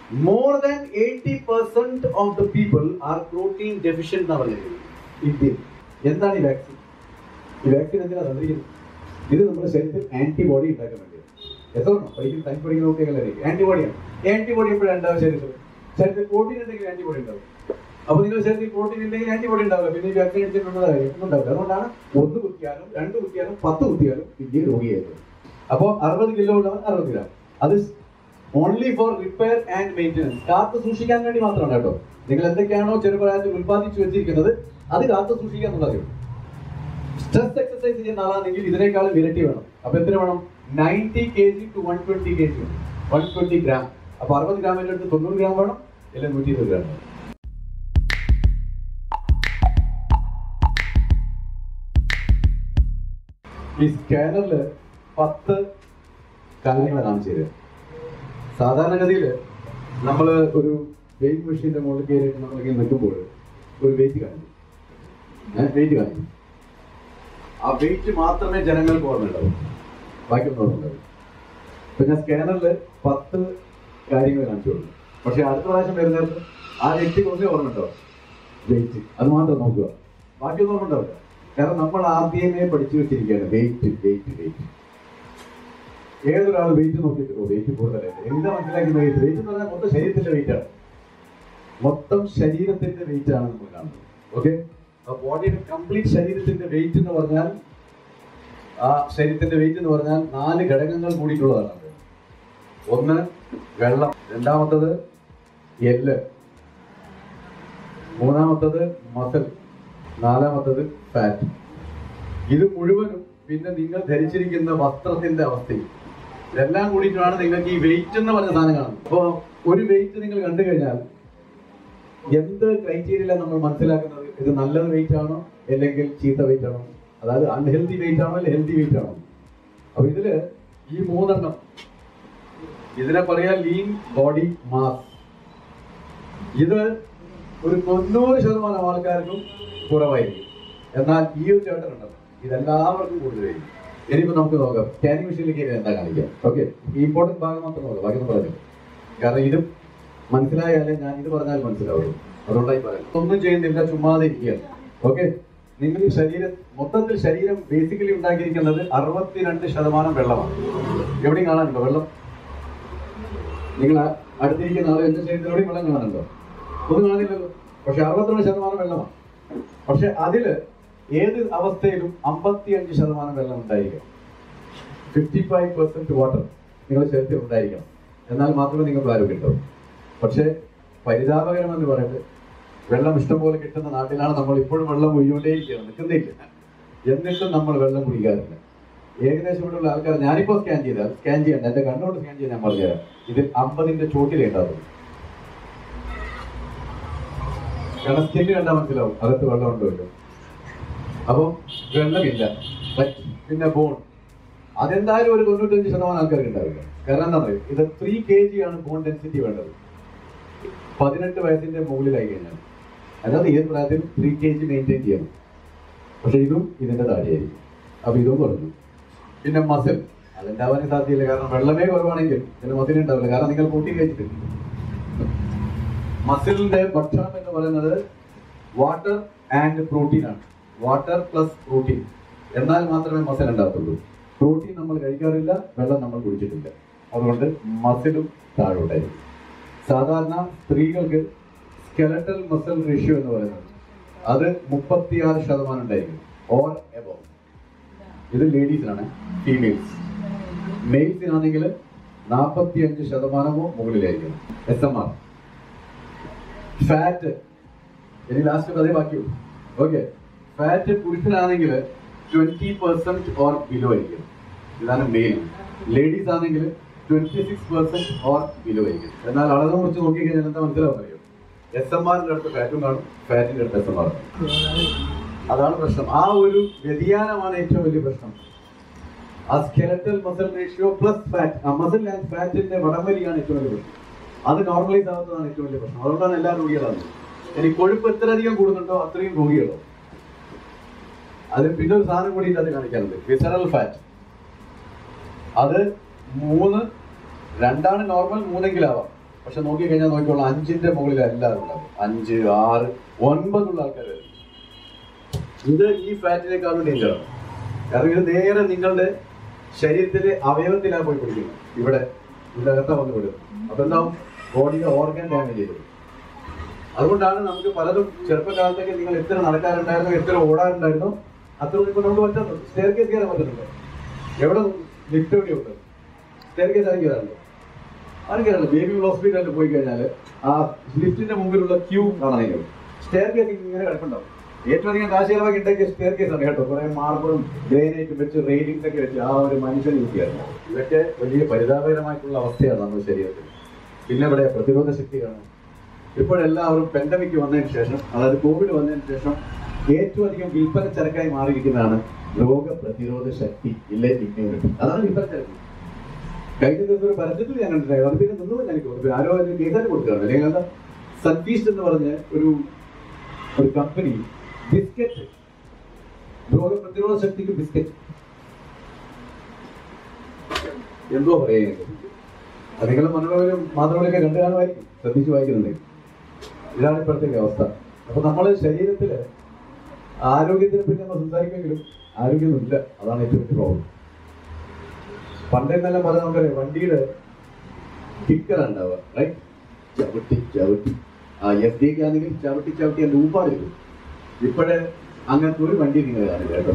More than eighty percent of the people are protein deficient എന്നാണ് പറഞ്ഞിരിക്കുന്നത് ഇന്ത്യയിൽ എന്താണ് ഈ വാക്സിൻ ഈ വാക്സിൻ എന്തിനാണ് തന്നിരിക്കുന്നത് ഇത് നമ്മുടെ ശരീരത്തിൽ ആന്റിബോഡി ഉണ്ടാക്കാൻ വേണ്ടിയാണ് എത്തോണോ പഠിക്കും സയൻസ് പഠിക്കുന്ന കുട്ടികളായിരിക്കും ആന്റിബോഡിയാണ് ആന്റിബോഡി എപ്പോഴാണ് ഉണ്ടാവുക ശരീരത്തിൽ ശരീരത്തിൽ പ്രോട്ടീൻ ഉണ്ടെങ്കിൽ ആന്റിബോഡി ഉണ്ടാവും അപ്പൊ നിങ്ങളുടെ ശരീരത്തിൽ പ്രോട്ടീൻ ഇല്ലെങ്കിൽ ആന്റിബോഡി ഉണ്ടാവില്ല പിന്നെ ഈ വാക്സിൻ അടിച്ചിട്ടുള്ള കാര്യം ഒന്നും ഉണ്ടാവില്ല അതുകൊണ്ടാണ് ഒന്ന് കുത്തിയാലും രണ്ട് കുത്തിയാലും പത്ത് കുത്തിയാലും പിന്നെ രോഗിയായിരുന്നു അപ്പോൾ അറുപത് കിലോ ഉള്ളവൻ അറുപത് ഗ്രാം അത് only for repair and maintenance കാത്തു സൂക്ഷിക്കാൻ വേണ്ടി മാത്രമാണ് കേട്ടോ നിങ്ങൾ എന്തൊക്കെയാണോ ചെറുപ്രായത്തിൽ ഉത്പാദിച്ചു വെച്ചിരിക്കുന്നത് അത് കാത്തു സൂക്ഷിക്കുക എന്നുള്ളതേ ഉള്ളൂ സ്ട്രെസ് എക്സസൈസ് ചെയ്യുന്ന ആളാണെങ്കിൽ ഇതിനേക്കാളും ഇരട്ടി വേണം അപ്പൊ എത്ര വേണം ninety K G to one twenty K G one twenty gram അപ്പൊ അറുപത് ഗ്രാമിന്റെ അടുത്ത് തൊണ്ണൂറ് ഗ്രാം വേണം അല്ലെങ്കിൽ നൂറ്റി ഇരുപത് ഗ്രാം വേണം ഈ സ്കാനറിൽ പത്ത് കാര്യങ്ങൾ കാണിച്ചു തരിക സാധാരണഗതിയിൽ നമ്മൾ ഒരു വെയിറ്റ് മെഷീൻ്റെ മുകളിൽ കയറിയിട്ട് നമ്മളിങ്ങനെ നിൽക്കുമ്പോൾ ഒരു വെയിറ്റ് കാണിക്കും വെയിറ്റ് കാണിക്കും ആ വെയിറ്റ് മാത്രമേ ജനങ്ങൾക്ക് ഓർമ്മയുണ്ടാവും ബാക്കിയൊന്നും ഓർമ്മയുണ്ടാവും ഇപ്പൊ ഞാൻ സ്കാനറിൽ പത്ത് കാര്യങ്ങൾ കാണിച്ചു കൊടുക്കും പക്ഷെ അടുത്ത പ്രാവശ്യം വരുന്നത് ആ വ്യക്തിക്ക് ഒന്നേ ഓർമ്മയുണ്ടാവും വെയിറ്റ് അത് മാത്രം നോക്കുക ബാക്കിയൊന്നും ഓർമ്മയുണ്ടാവില്ല കാരണം നമ്മൾ ആദ്യമേ പഠിച്ചു വെച്ചിരിക്കുകയാണ് വെയിറ്റ് വെയിറ്റ് വെയിറ്റ് ഏതൊരാൾ വെയിറ്റ് നോക്കിയിട്ട് ഓ വെയിറ്റ് കൂടുതലല്ലേ എന്താ മനസ്സിലാക്കുന്ന വെയിറ്റ് വെയിറ്റ് എന്ന് പറഞ്ഞാൽ മൊത്തം ശരീരത്തിന്റെ വെയിറ്റ് ആണ് മൊത്തം ശരീരത്തിന്റെ വെയിറ്റ് ആണ് നമ്മൾ കാണുന്നത് ഓക്കെ ബോഡിയുടെ കംപ്ലീറ്റ് ശരീരത്തിന്റെ വെയിറ്റ് എന്ന് പറഞ്ഞാൽ ആ ശരീരത്തിന്റെ വെയിറ്റ് എന്ന് പറഞ്ഞാൽ നാല് ഘടകങ്ങൾ കൂടിയിട്ടുള്ളതാണ് അത്. ഒന്ന് വെള്ളം രണ്ടാമത്തത് എല്ല് മൂന്നാമത്തത് മസൽ നാലാമത്തത് ഫാറ്റ് ഇത് മുഴുവനും പിന്നെ നിങ്ങൾ ധരിച്ചിരിക്കുന്ന വസ്ത്രത്തിന്റെ അവസ്ഥയും ഇതെല്ലാം കൂടിയിട്ടാണ് നിങ്ങൾക്ക് ഈ വെയിറ്റ് എന്ന് പറഞ്ഞ സാധനം കാണുന്നത് അപ്പോൾ ഒരു വെയിറ്റ് നിങ്ങൾ കണ്ടു കഴിഞ്ഞാൽ എന്ത് ക്രൈറ്റീരിയയിലാണ് നമ്മൾ മനസ്സിലാക്കുന്നത് ഇത് നല്ലത് വെയിറ്റ് ആണോ അല്ലെങ്കിൽ ചീത്ത വെയിറ്റ് ആണോ അതായത് അൺഹെൽത്തി വെയിറ്റ് ആണോ അല്ലെങ്കിൽ ഹെൽത്തി വെയിറ്റ് ആണോ അപ്പൊ ഇതില് ഈ മൂന്നെണ്ണം ഇതിനെ പറയാ ലീൻ ബോഡി മാസ് ഇത് ഒരു തൊണ്ണൂറ് ശതമാനം ആൾക്കാർക്കും കുറവായിരിക്കും എന്നാൽ ഈ ഒരു ചേട്ടൻ ഉണ്ടല്ലോ ഇതെല്ലാവർക്കും കൂടുതലായിരിക്കും ഇനിയിപ്പോ നമുക്ക് നോക്കാം സ്കാനിങ് മെഷീനിലേക്ക് ഇനി എന്താ കാണിക്കാം ഓക്കെ ഈ ഇമ്പോർട്ടൻറ്റ് ഭാഗം മാത്രം നോക്കാം ബാക്കി ഒന്നും പറഞ്ഞു കാരണം ഇതും മനസ്സിലായാലേ ഞാൻ ഇത് പറഞ്ഞാൽ മനസ്സിലാവുള്ളൂ അതുകൊണ്ടായി പറയാം ഒന്നും ചെയ്യുന്നില്ല ചുമ്മാതെ ഇരിക്കുകയാണ് ഓക്കെ നിങ്ങൾ ഈ ശരീരം മൊത്തത്തിൽ ശരീരം ബേസിക്കലി ഉണ്ടാക്കിയിരിക്കുന്നത് അറുപത്തിരണ്ട് ശതമാനം വെള്ളമാണ് എവിടെയും കാണാനുണ്ടോ വെള്ളം നിങ്ങൾ ആ അടുത്തിരിക്കുന്ന ആൾ എന്റെ ശരീരത്തിലൂടെയും വെള്ളം കാണാനുണ്ടോ ഒന്നും കാണില്ലല്ലോ പക്ഷെ അറുപത്തിരണ്ട് ശതമാനം വെള്ളമാണ് പക്ഷെ അതില് ഏത് അവസ്ഥയിലും അമ്പത്തിയഞ്ച് ശതമാനം വെള്ളം ഉണ്ടായിരിക്കും ഫിഫ്റ്റി ഫൈവ് പെർസെന്റ് വാട്ടർ നിങ്ങളുടെ ശരീരത്തിൽ ഉണ്ടായിരിക്കണം എന്നാൽ മാത്രമേ നിങ്ങൾക്ക് ആരോഗ്യം ഉണ്ടാവും പക്ഷേ പരിതാപകരമെന്ന് പറയുന്നത് വെള്ളം ഇഷ്ടംപോലെ കിട്ടുന്ന നാട്ടിലാണ് നമ്മൾ ഇപ്പോഴും വെള്ളം ഒഴിഞ്ഞുകൊണ്ടേയിരിക്കുകയാണ് നിൽക്കുന്നില്ല എന്നിട്ടും നമ്മൾ വെള്ളം കുടിക്കാറില്ല ഏകദേശം ഇവിടെയുള്ള ആൾക്കാർ ഞാനിപ്പോൾ സ്കാൻ ചെയ്താൽ സ്കാൻ ചെയ്യണ്ട എന്റെ കണ്ണോട് സ്കാൻ ചെയ്യാൻ ഞാൻ പറഞ്ഞുതരാം ഇതിൽ അമ്പതിന്റെ ചോട്ടിലേ ഉണ്ടാവും കാരണം സ്കിന്ന് കണ്ടാൽ മനസ്സിലാവും അകത്ത് വെള്ളം ഉണ്ടോ ഇല്ലോ അപ്പം വെള്ളമില്ല But പിന്നെ ബോൺ അതെന്തായാലും ഒരു തൊണ്ണൂറ്റഞ്ച് ശതമാനം ആൾക്കാർക്ക് ഉണ്ടാവില്ല കാരണം എന്താ പറയുക ഇത് ത്രീ കെ ജി ആണ് ബോൺ ഡെൻസിറ്റി വേണ്ടത് പതിനെട്ട് വയസ്സിന്റെ മുകളിലായി കഴിഞ്ഞാൽ അതായത് ഏത് പ്രായത്തിലും ത്രീ കെ ജി മെയിൻറ്റെയിൻ ചെയ്യണം പക്ഷെ ഇതും ഇതിന്റെ താഴെയായിരിക്കും അപ്പൊ ഇതും കുറഞ്ഞു പിന്നെ മസിൽ അതുണ്ടാവാനേ സാധ്യതയില്ല കാരണം വെള്ളമേ കുറവാണെങ്കിൽ പിന്നെ മസിൽ ഉണ്ടാവില്ല കാരണം നിങ്ങൾ കൂട്ടി കഴിച്ചിട്ടില്ല മസിലിന്റെ ഭക്ഷണം എന്ന് പറയുന്നത് വാട്ടർ ആൻഡ് പ്രോട്ടീൻ ആണ് വാട്ടർ പ്ലസ് പ്രോട്ടീൻ എന്നാൽ മാത്രമേ മസിൽ ഉണ്ടാകത്തുള്ളൂ പ്രോട്ടീൻ നമ്മൾ കഴിക്കാറില്ല വെള്ളം നമ്മൾ കുടിച്ചിട്ടില്ല അതുകൊണ്ട് മസിലും താഴോട്ടായിരിക്കും സാധാരണ സ്ത്രീകൾക്ക് സ്കെലറ്റൽ മസിൽ റേഷ്യോ എന്ന് പറയുന്നത് അത് മുപ്പത്തിയാറ് ശതമാനം ഉണ്ടായിരിക്കും ഓർ എബോവ് ഇത് ലേഡീസിനാണ് ഫീമെയിൽസ് മെയിൽസിനാണെങ്കിൽ നാൽപ്പത്തി അഞ്ച് ശതമാനമോ മുകളിലായിരിക്കും എസ് എം ആർ ഫാറ്റ് ഇനി ലാസ്റ്റ് അതേ ബാക്കിയുള്ളൂ ഓക്കെ ഫാറ്റ് പുരുഷനാണെങ്കിൽ ട്വന്റി പെർസെന്റ് ഓർ ബിലോ ആയിരിക്കും ഇതാണ് മെയിൽ ലേഡീസ് ആണെങ്കിൽ twenty six percent or below ആയിരിക്കും എന്നാൽ അളവ് കുറിച്ച് നോക്കി കഴിഞ്ഞാൽ എന്താ മനസ്സിലാവും അറിയോ എസ് എം ആറിന്റെ അടുത്ത് ഫാറ്റും കാണും ഫാറ്റിന്റെ അടുത്ത് എസ് എം ആർ അതാണ് പ്രശ്നം ആ ഒരു വ്യതിയാനമാണ് ഏറ്റവും വലിയ പ്രശ്നം ആ skeletal muscle ratio plus fat ആ മസിൽ ആൻഡ് ഫാറ്റിന്റെ വടംവലിയാണ് ഏറ്റവും വലിയ പ്രശ്നം അത് നോർമലൈസ് ആവുന്നതാണ് ഏറ്റവും വലിയ പ്രശ്നം അതുകൊണ്ടാണ് എല്ലാ രോഗികളാണ് ഇനി കൊഴുപ്പ് എത്ര അധികം കൂടുന്നുണ്ടോ അത്രയും രോഗികളോ അത് പിന്നെ ഒരു സാധനം കൂടി അത് കാണിക്കാറുണ്ട് വിസറൽ ഫാറ്റ് അത് മൂന്ന് രണ്ടാണ് നോർമൽ മൂന്നെങ്കിലാവാം പക്ഷെ നോക്കി കഴിഞ്ഞാൽ നോക്കിക്കോളാം അഞ്ചിന്റെ മുകളിൽ എല്ലാവരും ഉണ്ടാവും അഞ്ച് ആറ് ഒൻപതുള്ള ആൾക്കാർ വരും ഇത് ഈ ഫാറ്റിനേക്കാളും ഡേഞ്ചറാണ് കാരണം ഇത് നേരെ നിങ്ങളുടെ ശരീരത്തിലെ അവയവത്തിലാണ് പോയി പിടിക്കുന്നത് ഇവിടെ ഇതിനകത്താ വന്ന് വിടും അപ്പൊ എന്താവും ബോഡിയുടെ ഓർഗൻ ഡാമേജ് ചെയ്തു അതുകൊണ്ടാണ് നമുക്ക് പലതും ചെറുപ്പകാലത്തൊക്കെ നിങ്ങൾ എത്ര നടക്കാറുണ്ടായിരുന്നു എത്ര ഓടാറുണ്ടായിരുന്നു അത്ര ഇപ്പോൾ നമുക്ക് പറ്റുന്നത് സ്റ്റെയർ കേസ് കയറാൻ പറ്റുന്നുണ്ട് എവിടെ ലിഫ്റ്റ് എവിടെയുണ്ട് സ്റ്റെയർ കേസ് ആരും കയറാറുണ്ട് ആരും കയറില്ല ബേബി ഹോസ്പിറ്റലിൽ പോയി കഴിഞ്ഞാൽ ആ ലിഫ്റ്റിന്റെ മുമ്പിലുള്ള ക്യൂ കാണാൻ സ്റ്റെയർ കേസ് ഇങ്ങനെ കിടപ്പുണ്ടാവും ഏറ്റവും അധികം കാശ് ചിലവാക്കി ഉണ്ടാക്കിയ സ്റ്റെയർ കേസ് ആണ് കേട്ടോ കുറെ മാർബിളും ഗ്രാനൈറ്റും വെച്ച് റെയിലിംഗ്സ് ഒക്കെ വെച്ച് ആ ഒരു മനുഷ്യൻ യൂസ് ചെയ്യാറുണ്ട് ഇതൊക്കെ വലിയ പരിതാപകരമായിട്ടുള്ള അവസ്ഥയാണ് നമ്മുടെ ശരീരത്തിൽ പിന്നെ ഇവിടെ പ്രതിരോധ ശക്തി കാണും ഇപ്പോഴെല്ലാവരും പെൻഡമിക് വന്നതിന് ശേഷം അതായത് കോവിഡ് വന്നതിന് ശേഷം ഏറ്റവും അധികം വിൽപ്പന ചരക്കായി മാറിയിരിക്കുന്നതാണ് രോഗപ്രതിരോധ ശക്തി ഇല്ലേ ഇമ്മ്യൂണിറ്റി അതാണ് വിൽപ്പന ചരക്ക് കഴിഞ്ഞ ദിവസം ഒരു പരസ്യത്തിൽ ഞാൻ കണ്ടിട്ടുണ്ടായിരുന്നു അത് പിന്നെ നിന്നു ഞാൻ പിന്നെ ആരോ അതിന് കേസായിട്ട് കൊടുക്കുകയാണ് അല്ലെങ്കിൽ എന്താ സൺഫീസ്റ്റ് എന്ന് പറഞ്ഞ ഒരു ഒരു കമ്പനി ബിസ്ക്കറ്റ് രോഗപ്രതിരോധ ശക്തിക്ക് ബിസ്ക്കറ്റ് എന്തോ പറയുക അത് നിങ്ങൾ മനോരമയിലും മാതൃകളൊക്കെ കണ്ടു കാണുമായിരിക്കും ശ്രദ്ധിച്ച് വായിക്കുന്നുണ്ടെങ്കിൽ ഇതാണ് ഇപ്പോഴത്തെ അവസ്ഥ അപ്പൊ നമ്മള് ശരീരത്തില് ആരോഗ്യത്തിനെ പറ്റി നമ്മൾ സംസാരിക്കുമെങ്കിലും ആരോഗ്യമൊന്നുമില്ല അതാണ് ഏറ്റവും വലിയ പ്രോബ്ലം പണ്ടെന്നെല്ലാം പറഞ്ഞ നമുക്കറിയാം വണ്ടിയുടെ കിക്കർ ഉണ്ടാവുക റൈറ്റ് ചവിട്ടി ചവിട്ടി ആ എഫ് ഡി ഒക്കെ ആണെങ്കിൽ ചവിട്ടി ചവിട്ടി അതിന്റെ ഊപ്പാട് വരും ഇപ്പോഴേ അങ്ങനത്തെ ഒരു വണ്ടി നിങ്ങൾ കാണില്ല കേട്ടോ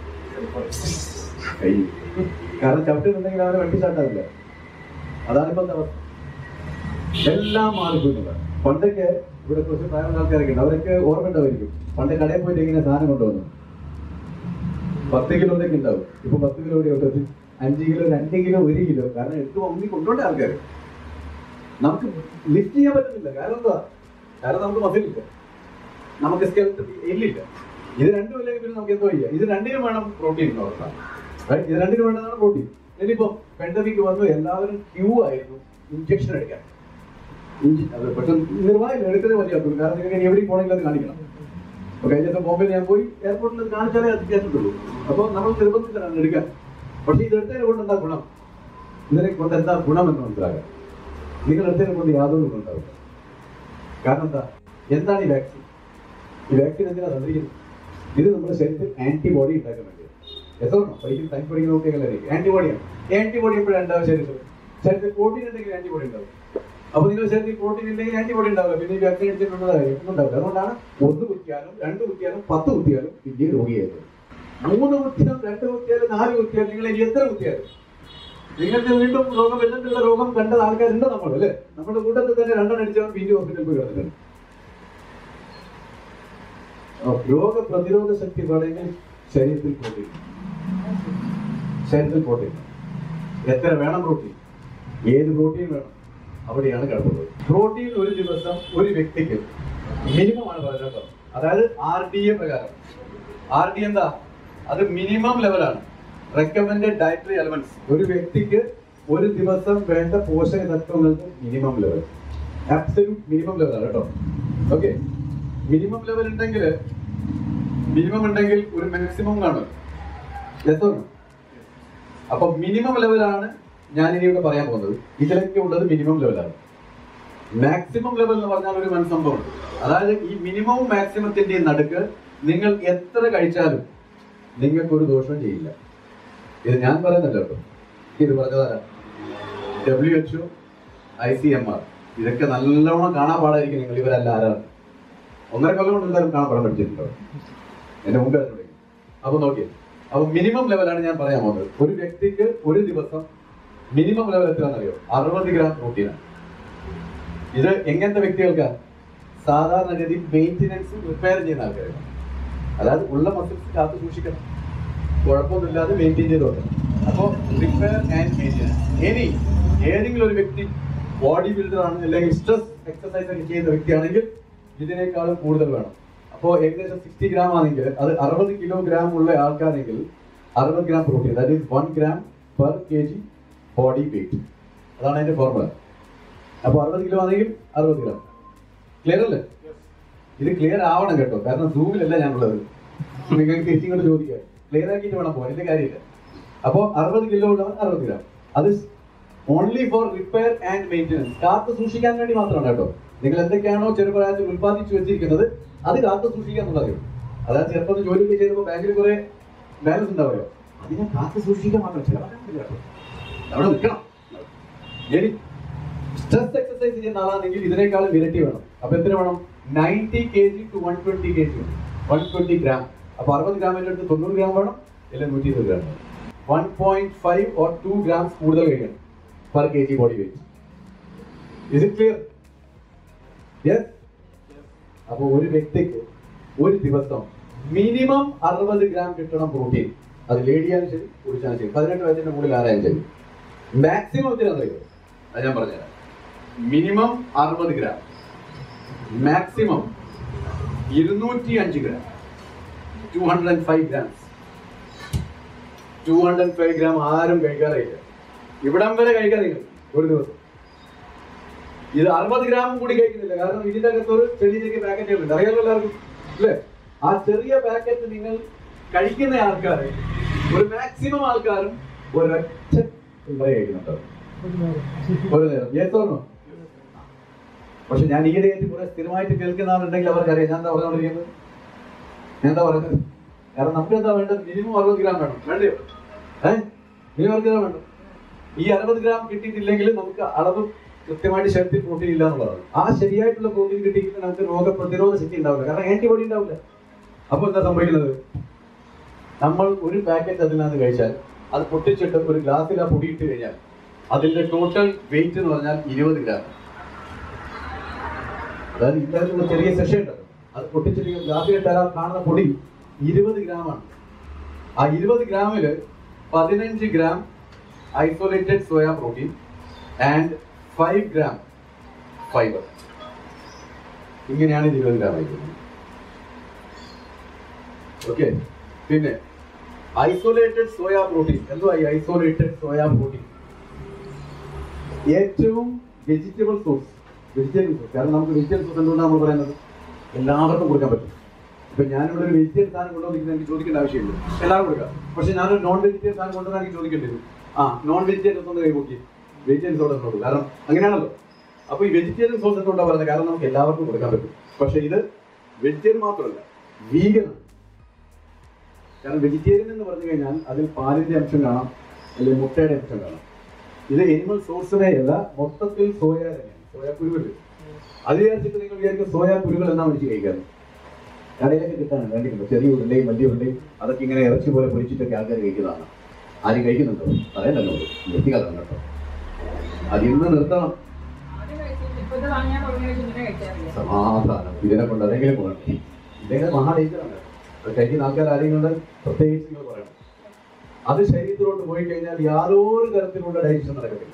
കൈ കാരണം ചവിട്ടുന്നുണ്ടെങ്കിൽ അവരെ വണ്ടി സ്റ്റാർട്ടാവില്ല അതാണ് ഇപ്പൊ എന്താ അവസ്ഥ. എല്ലാം മാറിപ്പോയിട്ടുണ്ട് പണ്ടൊക്കെ ഇവിടെ കുറച്ച് പ്രായമുള്ള ആൾക്കാരൊക്കെ ഉണ്ട് അവരൊക്കെ ഓർമ്മ ഉണ്ടാവുമായിരിക്കും പണ്ട് കടയിൽ പോയിട്ട് ഇങ്ങനെ സാധനം കൊണ്ടുവന്നു പത്ത് കിലോയിലേക്ക് ഉണ്ടാവും ഇപ്പൊ പത്ത് കിലോ കൂടി ഉണ്ട് അഞ്ച് കിലോ രണ്ട് കിലോ ഒരു കിലോ കാരണം എടുത്ത് ഒന്നി കൊണ്ടുപോണ്ട ആൾക്കാർ നമുക്ക് ലിഫ്റ്റ് ചെയ്യാൻ പറ്റുന്നില്ല കാരണം എന്താ കാരണം നമുക്ക് മസിലില്ല നമുക്ക് സ്കെൽറ്റ് എല്ലില്ല ഇത് രണ്ടും ഇല്ലെങ്കിൽ പിന്നെ നമുക്ക് എന്തോ ചെയ്യാം ഇത് രണ്ടിനും വേണം പ്രോട്ടീൻ റൈറ്റ് ഇത് രണ്ടിനും വേണ്ടതാണ് പ്രോട്ടീൻ ഇനിയിപ്പോ പെൻഡമിക് വന്നു എല്ലാവരും ക്യൂ ആയിരുന്നു ഇഞ്ചക്ഷൻ എടുക്കാൻ ഇഞ്ചി അത് പക്ഷെ നിർവാഹം എടുത്തതേ മതിയാക്കും കാരണം നിങ്ങൾക്ക് ഇനി എവിടെയും പോകണമെങ്കിൽ അത് കാണിക്കണം അപ്പൊ കഴിഞ്ഞ ദിവസം ബോംബെയിൽ ഞാൻ പോയി എയർപോർട്ടിൽ അത് കാണിച്ചാലേ അത് കേട്ടിട്ടുള്ളൂ അപ്പോൾ നമ്മൾ നിർബന്ധിച്ചാണ് എടുക്കാൻ പക്ഷേ ഇത് എടുത്തതിനെ കൊണ്ട് എന്താ ഗുണം ഇതിനെ കൊണ്ട് എന്താ ഗുണം എന്ന് മനസ്സിലാകാം നിങ്ങൾ എടുത്തതിനെ കൊണ്ട് യാതൊരു ഗുണം ഉണ്ടാവില്ല കാരണം എന്താ എന്താണ് ഈ വാക്സിൻ ഈ വാക്സിൻ എന്തിനാണ് തന്നിരിക്കുന്നത് ഇത് നമ്മുടെ ശരീരത്തിൽ ആന്റിബോഡി ഉണ്ടാക്കാൻ വേണ്ടി എത്രയാണോ പഠിക്കും സയൻസ് പഠിക്കുന്ന കുട്ടികളായിരിക്കും ആന്റിബോഡിയാണ് ആന്റിബോഡി എപ്പോഴാണ് ഉണ്ടാവുക ശരീരത്തിൽ ശരീരത്തിൽ പ്രോട്ടീൻ ഉണ്ടെങ്കിൽ ആന്റിബോഡി ഉണ്ടാവും അപ്പൊ നിങ്ങൾ ശരീരത്തിൽ പ്രോട്ടീൻ ഇല്ലെങ്കിൽ ആന്റിബോഡി ഉണ്ടാവില്ല പിന്നെ ഈ വാക്സിൻ അടിച്ചിട്ടുള്ളതായിരിക്കും ഉണ്ടാവില്ല അതുകൊണ്ടാണ് ഒന്ന് കുത്തിയാലും രണ്ട് കുത്തിയാലും പത്ത് കുത്തിയാലും പിന്നെ രോഗിയായിരുന്നു മൂന്ന് കുത്തിയാലും രണ്ട് കുത്തിയാലും നാല് കുത്തിയാലും നിങ്ങൾ ഇനി എത്ര കുത്തിയാലും നിങ്ങൾക്ക് വീണ്ടും രോഗം വരുന്നിട്ടുള്ള രോഗം കണ്ട ആൾക്കാരുണ്ട് നമ്മൾ അല്ലേ നമ്മുടെ കൂട്ടത്തിൽ തന്നെ രണ്ടെണ്ണം അടിച്ചവൻ പിന്നെ ഹോസ്പിറ്റലിൽ പോയി കിടന്നിട്ടുണ്ട് രോഗ പ്രതിരോധ ശക്തി വേണമെങ്കിൽ ശരീരത്തിൽ പ്രോട്ടീൻ ശരീരത്തിൽ പ്രോട്ടീൻ എത്ര വേണം പ്രോട്ടീൻ ഏത് പ്രോട്ടീൻ വേണം അവിടെയാണ് കിടക്കുന്നത് പ്രോട്ടീൻ ഒരു ദിവസം ഒരു വ്യക്തിക്ക് മിനിമം ആണ് പറയുന്നത് അതായത് ആർ ഡി എ പ്രകാരം ആർ ഡി എന്താ അത് മിനിമം ലെവലാണ് റെക്കമെൻഡഡ് ഡയറ്ററി എലമെന്റ്സ് ഒരു വ്യക്തിക്ക് ഒരു ദിവസം വേണ്ട പോഷക തത്വങ്ങൾക്ക് മിനിമം ലെവൽ ആബ്സല്യൂട്ട് മിനിമം ലെവലാണ് കേട്ടോ ഓക്കെ മിനിമം ലെവൽ ഉണ്ടെങ്കിൽ മിനിമം ഉണ്ടെങ്കിൽ ഒരു മാക്സിമം കാണും Yes or no? അപ്പൊ മിനിമം ലെവലാണ് ഞാൻ ഇനി ഇവിടെ പറയാൻ പോകുന്നത് ഇതിലൊക്കെ ഉള്ളത് മിനിമം ലെവലാണ് മാക്സിമം ലെവൽ എന്ന് പറഞ്ഞാൽ ഒരു വൻ സംഭവം അതായത് ഈ മിനിമവും മാക്സിമത്തിന്റെയും നടുക്ക് നിങ്ങൾ എത്ര കഴിച്ചാലും നിങ്ങൾക്ക് ഒരു ദോഷവും ചെയ്യില്ല ഇത് ഞാൻ പറയുന്നില്ല കേട്ടോ ഇത് പറഞ്ഞതാരാ W H I C M R ഇതൊക്കെ നല്ലോണം കാണാൻ പാടായിരിക്കും നിങ്ങൾ ഇവരല്ല ആരാണ് ഒന്നര കൊല്ലം കൊണ്ട് എന്തായാലും കാണാൻ പാടാൻ പഠിച്ചിട്ടുണ്ടോ എന്റെ മുമ്പ് തുടങ്ങി അപ്പൊ നോക്കിയേ അപ്പൊ മിനിമം ലെവലാണ് ഞാൻ പറയാൻ പോകുന്നത് ഒരു വ്യക്തിക്ക് ഒരു ദിവസം മിനിമം ലെവൽ എത്രയാണെന്നറിയോ അറുപത് ഗ്രാം പ്രോട്ടീനാണ് ഇത് എങ്ങനത്തെ വ്യക്തികൾക്കാ സാധാരണഗതി മെയിൻ്റെനൻസ് റിപ്പയർ ചെയ്യുന്ന ആൾക്കാരാണ് അതായത് ഉള്ള മസിൽസ് കാത്തു സൂക്ഷിക്കണം കുഴപ്പമൊന്നുമില്ലാതെ മെയിൻറ്റെയിൻ ചെയ്തോട്ടെ അപ്പോൾ റിപ്പയർ ആൻഡ് മെയിൻ്റെനൻസ് ഇനി ഏതെങ്കിലും ഒരു വ്യക്തി ബോഡി ബിൽഡർ ആണ് അല്ലെങ്കിൽ സ്ട്രെസ് എക്സസൈസ് ഒക്കെ ചെയ്യുന്ന വ്യക്തിയാണെങ്കിൽ ഇതിനേക്കാളും കൂടുതൽ വേണം അപ്പോൾ ഏകദേശം സിക്സ്റ്റി ഗ്രാം ആണെങ്കിൽ അത് അറുപത് കിലോഗ്രാം ഉള്ള ആൾക്കാരെങ്കിൽ അറുപത് gram protein that is one gram per K G body weight അതാണ് അതിന്റെ ഫോർമുല അപ്പോൾ അറുപത് കിലോ ആണെങ്കിൽ അറുപത് ഗ്രാം ക്ലിയർ അല്ലേ ഇത് ക്ലിയർ ആവണം കേട്ടോ കാരണം സൂമിലല്ല ഞാനുള്ളത് നിങ്ങൾക്ക് തിരിച്ചിങ്ങോട്ട് ചോദിക്കാം ക്ലിയർ ആക്കിയിട്ട് വേണം പോകാൻ ഇതിന്റെ കാര്യമില്ല അപ്പോൾ അറുപത് കിലോ ഉള്ളവൻ അറുപത് ഗ്രാം അത് only for repair and maintenance കാത്തു സൂക്ഷിക്കാൻ വേണ്ടി മാത്രമാണ് കേട്ടോ നിങ്ങൾ എന്തൊക്കെയാണോ ചെറുപ്രായത്തിൽ ഉത്പാദിച്ചു വെച്ചിരിക്കുന്നത് അത് കാത്തു സൂക്ഷിക്കുക എന്നുള്ളത് അതായത് ചെറുപ്പത്തിൽ ജോലിയൊക്കെ ചെയ്തപ്പോൾ ബാങ്കിൽ കുറെ ബാലൻസ് ഉണ്ടാവുമല്ലോ അതിനെ കാത്തു സൂക്ഷിക്കാൻ മാത്രം ചിലവാക്കാൻ കേട്ടോ അവിടെ നിൽക്കണം ഇനി സ്ട്രെസ് എക്സസൈസ് ചെയ്യുന്ന ആളാണെങ്കിൽ ഇതിനേക്കാളും ഇരട്ടി വേണം അപ്പൊ എത്ര വേണം ninety K G to one twenty K G one twenty gram അപ്പൊ അറുപത് ഗ്രാമിന്റെ അടുത്ത് തൊണ്ണൂറ് ഗ്രാം വേണം ഇല്ല നൂറ്റി ഇരുപത് ഗ്രാം വേണം one point five or two grams കൂടുതൽ കഴിക്കണം per K G body weight is it clear yes അപ്പൊ ഒരു വ്യക്തിക്ക് ഒരു ദിവസം മിനിമം അറുപത് ഗ്രാം കിട്ടണം പ്രോട്ടീൻ അത് ലേഡിയാലും ശരി പുരുഷാലും ശരി പതിനെട്ട് വയസ്സിന്റെ മുകളിൽ ആരായാലും ശരി മാക്സിമം എത്രയാണെന്ന് അത് ഞാൻ പറഞ്ഞുതരാം മിനിമം അറുപത് ഗ്രാം മാക്സിമം ഇരുന്നൂറ്റി അഞ്ച് gram two hundred and five grams two hundred and five gram ആരും കഴിക്കാറില്ല ഇവിടം വരെ കഴിക്കാറില്ല ഒരു ദിവസം ഇത് അറുപത് ഗ്രാം കൂടി കഴിക്കുന്നില്ല കാരണം ഇതിന്റെ അകത്ത് ഒരു ചെറിയ ചെറിയ പാക്കറ്റുകളുണ്ട് അറിയാമല്ലോ എല്ലാവർക്കും അല്ലേ ആ ചെറിയ പാക്കറ്റ് നിങ്ങൾ കഴിക്കുന്ന ആൾക്കാർ ഒരു മാക്സിമം ആൾക്കാരും ഒരൊറ്റ പിള്ളേരെ കഴിക്കുന്നുണ്ടോ ഒരു നേരം Yes or no? പക്ഷെ ഞാൻ ഈയിടെയായിട്ട് കുറെ സ്ഥിരമായിട്ട് കേൾക്കുന്ന ആളുണ്ടെങ്കിൽ അവർക്കറിയാം ഞാൻ എന്താ പറഞ്ഞുകൊണ്ടിരിക്കുന്നത് ഞാൻ എന്താ പറയുന്നത് കാരണം നമുക്ക് എന്താ വേണ്ടത് മിനിമം അറുപത് ഗ്രാം വേണം വേണ്ടയോ ഏഹ് മിനിമം അറുപത് ഗ്രാം വേണം ഈ അറുപത് ഗ്രാം കിട്ടിയിട്ടില്ലെങ്കിൽ നമുക്ക് അളവ് കൃത്യമായിട്ട് ശരീരത്തിൽ പ്രോട്ടീൻ ഇല്ല എന്നുള്ളതാണ് ആ ശരിയായിട്ടുള്ള പ്രോട്ടീൻ കിട്ടിയിട്ട് നമുക്ക് രോഗപ്രതിരോധ ശക്തി ഉണ്ടാവില്ല കാരണം ആന്റിബോഡി ഉണ്ടാവില്ല അപ്പൊ എന്താ സംഭവിക്കുന്നത് നമ്മൾ ഒരു പാക്കറ്റ് അതിനകത്ത് കഴിച്ചാൽ അത് പൊട്ടിച്ചിട്ട് ഒരു ഗ്ലാസ്സിൽ ആ പൊടി ഇട്ട് കഴിഞ്ഞാൽ അതിന്റെ ടോട്ടൽ വെയിറ്റ് എന്ന് പറഞ്ഞാൽ ഇരുപത് ഗ്രാം അതായത് ഇത്തരത്തിലുള്ള ചെറിയ സെഷൻ ഉണ്ട് അത് പൊട്ടിച്ചിട്ട് ഗ്ലാസ്സിൽ ഇട്ടാൽ ആ കാണുന്ന പൊടി ഇരുപത് ഗ്രാമാണ് ആ ഇരുപത് ഗ്രാമില് പതിനഞ്ച് gram isolated soya protein and five gram fibre ഇങ്ങനെയാണ് ഇത് ഇരുപത് ഗ്രാം ആയിരിക്കുന്നത് ഓക്കെ പിന്നെ ഐസൊലേറ്റഡ് സോയ പ്രോട്ടീൻ എന്തുവാ ഈ ഐസൊലേറ്റഡ് സോയ പ്രോട്ടീൻ ഏറ്റവും വെജിറ്റബിൾ സോഴ്സ് വെജിറ്റേറിയൻ സോഴ്സ് കാരണം നമുക്ക് വെജിറ്റേറിയൻ സോഴ്സ് എന്തുകൊണ്ടാണ് നമ്മൾ പറയുന്നത് എല്ലാവർക്കും കൊടുക്കാൻ പറ്റും ഇപ്പൊ ഞാനിവിടെ ഒരു വെജിറ്റേറിയൻ സാധനം കൊണ്ടുവന്നിരിക്കുന്നത് എനിക്ക് ചോദിക്കേണ്ട ആവശ്യമില്ല എല്ലാവരും കൊടുക്കാം പക്ഷെ ഞാനൊരു നോൺ വെജിറ്റേറിയൻ സാധനം കൊണ്ടുവന്നാൽ എനിക്ക് ചോദിക്കേണ്ടി വരും ആ നോൺ വെജിറ്റേറിയൻ ഒന്ന് കൈ നോക്കി വെജിറ്റേറിയൻ സോഴ്സ് എന്നോട് കാരണം അങ്ങനെയാണല്ലോ അപ്പൊ ഈ വെജിറ്റേറിയൻ സോഴ്സ് എന്തുകൊണ്ടാണ് പറയുന്നത് കാരണം നമുക്ക് എല്ലാവർക്കും കൊടുക്കാൻ പറ്റും പക്ഷെ ഇത് വെജിറ്റേറിയൻ മാത്രമല്ല വീഗനാണ് കാരണം വെജിറ്റേറിയൻ എന്ന് പറഞ്ഞു കഴിഞ്ഞാൽ അതിൽ പാലിന്റെ അംശം കാണാം അല്ലെങ്കിൽ മുട്ടയുടെ അംശം കാണാം ഇത് എനിമൽ സോഴ്സിനെ അല്ല മൊത്തത്തിൽ സോയ തന്നെയാണ് സോയ കുരുകൾ അത് വിചാരിച്ചിട്ട് നിങ്ങൾ വിചാരിക്കും സോയ കുരുകൾ എന്നാ വിളിച്ച് കഴിക്കാറ് കടയിലൊക്കെ കിട്ടാനുണ്ട് കണ്ടിട്ടുണ്ടോ ചെറിയ ഉരുളയും വലിയ ഉരുളയും അതൊക്കെ ഇങ്ങനെ ഇറച്ചി പോലെ പൊരിച്ചിട്ടൊക്കെ ആൾക്കാർ കഴിക്കുന്നതാണ് ആരും കഴിക്കുന്നുണ്ടോ പറയണ്ടല്ലോ നിർത്തിക്കാലം കേട്ടോ അത് ഇന്ന് നിർത്തണം സമാധാനം ഇതിനെ കൊണ്ട് അതെങ്കിലും പോകണം ഇദ്ദേഹം മഹാ ഡേഞ്ചറാണ് അത് കഴിക്കുന്ന ആൾക്കാർ ആരെങ്കിലും ഉണ്ട് പ്രത്യേകിച്ച് നിങ്ങൾ പറയണം അത് ശരീരത്തിലോട്ട് പോയി കഴിഞ്ഞാൽ യാതൊരു തരത്തിലുള്ള ഡൈജഷൻ നടക്കത്തില്ല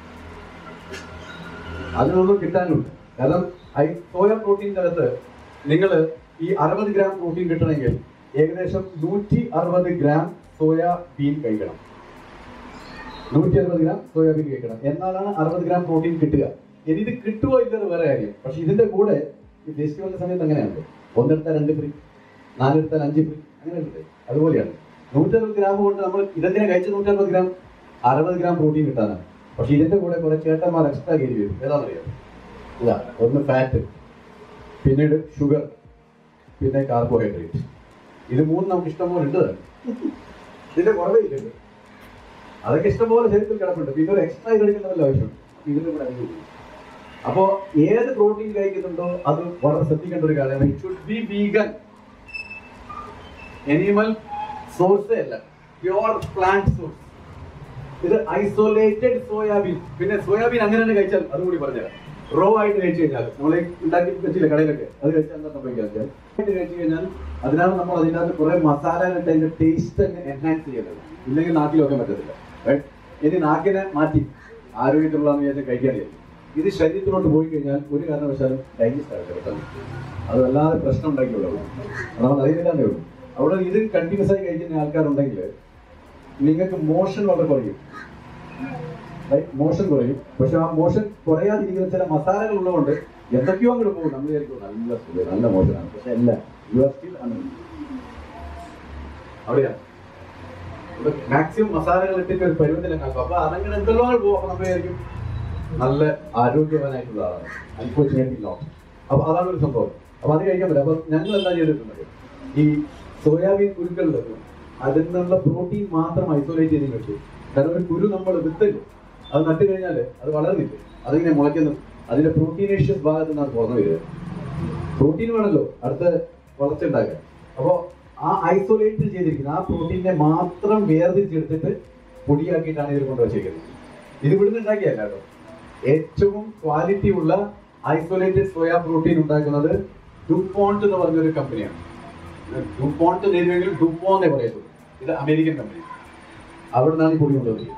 അതിനൊന്നും കിട്ടാനുണ്ട് കാരണം ഈ സോയ പ്രോട്ടീൻ്റെ അകത്ത് നിങ്ങൾ ഈ അറുപത് ഗ്രാം പ്രോട്ടീൻ കിട്ടണമെങ്കിൽ ഏകദേശം നൂറ്റി അറുപത് ഗ്രാം സോയ ബീൻ കഴിക്കണം നൂറ്റി അറുപത് ഗ്രാം സോയാബീൻ കഴിക്കണം എന്നാലാണ് അറുപത് ഗ്രാം പ്രോട്ടീൻ കിട്ടുക ഇനി ഇത് കിട്ടുമോ ഇല്ലെന്ന് വേറെ കാര്യം പക്ഷെ ഇതിന്റെ കൂടെ ഈ ഫെസ്റ്റിവലിന്റെ സമയത്ത് അങ്ങനെയാണ് ഒന്നെടുത്താൽ രണ്ട് ഫ്രീ നാലെടുത്താൽ അഞ്ച് ഫ്രീ അങ്ങനെയുണ്ട് അതുപോലെയാണ് നൂറ്ററുപത് ഗ്രാം കൊണ്ട് നമ്മൾ ഇതെന്തിനാ കഴിച്ച നൂറ്ററുപത് ഗ്രാം അറുപത് ഗ്രാം പ്രോട്ടീൻ കിട്ടാനാണ് പക്ഷെ ഇതിന്റെ കൂടെ കുറെ ചേട്ടന്മാർ എക്സ്ട്രാ കയറി വരും ഏതാണെന്നറിയാം ഇതാ ഒന്ന് ഫാറ്റ് പിന്നീട് ഷുഗർ പിന്നെ കാർബോഹൈഡ്രേറ്റ് ഇത് മൂന്ന് നമുക്ക് ഇഷ്ടംപോലെ ഉണ്ട് തന്നെ. ഇതിന്റെ കുറവേ ഇല്ലല്ലോ അതൊക്കെ ഇഷ്ടംപോലെ ശരീരത്തിൽ കിടപ്പുണ്ട് പിന്നെ ഒരു എക്സ്ട്രാ കഴിക്കുന്നതല്ല ആവശ്യമുണ്ട് ഇതിന്റെ കൂടെ അധികം ഇല്ല. അപ്പോ ഏത് പ്രോട്ടീൻ കഴിക്കുന്നുണ്ടോ അത് വളരെ ശ്രദ്ധിക്കേണ്ട ഒരു കാര്യമാണ് it should be vegan animal സോഴ്സേ അല്ല പ്യുവർ പ്ലാന്റ് സോഴ്സ് ഇത് ഐസൊലേറ്റഡ് സോയാബീൻ പിന്നെ സോയാബീൻ അങ്ങനെ തന്നെ കഴിച്ചാൽ അതും കൂടി പറഞ്ഞുതരാം റോ ആയിട്ട് കഴിച്ചു കഴിഞ്ഞാൽ നമ്മൾ ഉണ്ടാക്കി വെച്ചില്ല കടയിലൊക്കെ അത് കഴിച്ചാൽ എന്താ സംഭവിക്കുക വെച്ചാൽ ആയിട്ട് കഴിച്ചു കഴിഞ്ഞാൽ അതിനാണ് നമ്മൾ അതിനകത്ത് കുറെ മസാല ഇട്ട് അതിന്റെ ടേസ്റ്റ് അങ്ങ് എൻഹാൻസ് ചെയ്യുന്നത് ഇല്ലെങ്കിൽ നാട്ടിൽ വെക്കാൻ പറ്റത്തില്ല Right? ഇനി നാക്കിനെ മാറ്റി ആരോഗ്യത്തിലുള്ളതെന്ന് വിചാരിച്ചാൽ കഴിക്കാറില്ല ഇത് ശരീരത്തിലോട്ട് പോയി കഴിഞ്ഞാൽ ഒരു കാരണവശാലും ഡൈജസ്റ്റ് ആകട്ടെ പെട്ടെന്ന് അത് വല്ലാതെ പ്രശ്നം ഉണ്ടാക്കിയുള്ളൂ നമ്മൾ അറിയുന്നില്ലാന്നേ ഉള്ളൂ അവിടെ ഇത് കണ്ടിന്യൂസ് ആയി കഴിക്കുന്ന ആൾക്കാരുണ്ടെങ്കിൽ നിങ്ങൾക്ക് മോഷൻ വളരെ കുറയും മോഷൻ കുറയും പക്ഷെ ആ മോഷൻ കുറയാതിരിക്കുന്ന ചില മസാലകൾ ഉള്ളതുകൊണ്ട് എന്തൊക്കെയോ അങ്ങോട്ട് പോകും നമ്മൾ വിചാരിക്കും നല്ല സുഖം നല്ല മോഷനാണ് പക്ഷെ അല്ല യു ആർ സ്റ്റിൽ അവിടെയാ മാക്സിമം മസാലകൾ ഇട്ടിട്ട് ഒരു പരുവത്തിലൊക്കെ അപ്പൊ അതങ്ങനെ എന്തെല്ലോ പോകും അപ്പൊ നമ്മൾ വിചാരിക്കും നല്ല ആരോഗ്യവാനായിട്ടുള്ള ആളാണ് അൺഫോർച്ചുനേറ്റ്ലി നോട്ട് അപ്പൊ അതാണ് ഒരു സംഭവം അപ്പൊ അത് കഴിക്കാൻ പറ്റില്ല അപ്പൊ ഞങ്ങൾ എന്താ ചെയ്തിട്ടുള്ളത് ഈ സോയാബീൻ കുരുക്കളിലൊക്കെ അതിൽ നിന്നുള്ള പ്രോട്ടീൻ മാത്രം ഐസോലേറ്റ് ചെയ്ത് വെച്ചു കാരണം ഒരു കുരു നമ്മൾ വിത്തല്ലോ അത് നട്ട് കഴിഞ്ഞാൽ അത് വളർന്നില്ല അതിങ്ങനെ മുളയ്ക്കുന്നു അതിന്റെ പ്രോട്ടീനേഷ്യസ് ഭാഗത്ത് നിന്നാണ് തുറന്നു വരിക പ്രോട്ടീൻ വേണമല്ലോ അടുത്ത വളർച്ച ഉണ്ടാക്കാൻ അപ്പോൾ ആ ഐസൊലേറ്റ് ചെയ്തിരിക്കുന്ന ആ പ്രോട്ടീനെ മാത്രം വേർതിരിച്ചെടുത്തിട്ട് പൊടിയാക്കിയിട്ടാണ് ഇതിൽ കൊണ്ടുവച്ചിരിക്കുന്നത് ഇത് ഇവിടുന്ന് ഉണ്ടാക്കിയല്ല കേട്ടോ ഏറ്റവും ക്വാളിറ്റി ഉള്ള ഐസൊലേറ്റഡ് സോയ പ്രോട്ടീൻ ഉണ്ടാക്കുന്നത് ഡുപോണ്ട് എന്ന് പറഞ്ഞൊരു കമ്പനിയാണ് ഡുപോണ്ട് നേരുമെങ്കിൽ ഡുപ്പോ എന്നേ പറയത്തുള്ളൂ ഇത് അമേരിക്കൻ കമ്പനി അവിടെ നിന്നാണ് ഈ പൊടി കൊണ്ടുവന്നത്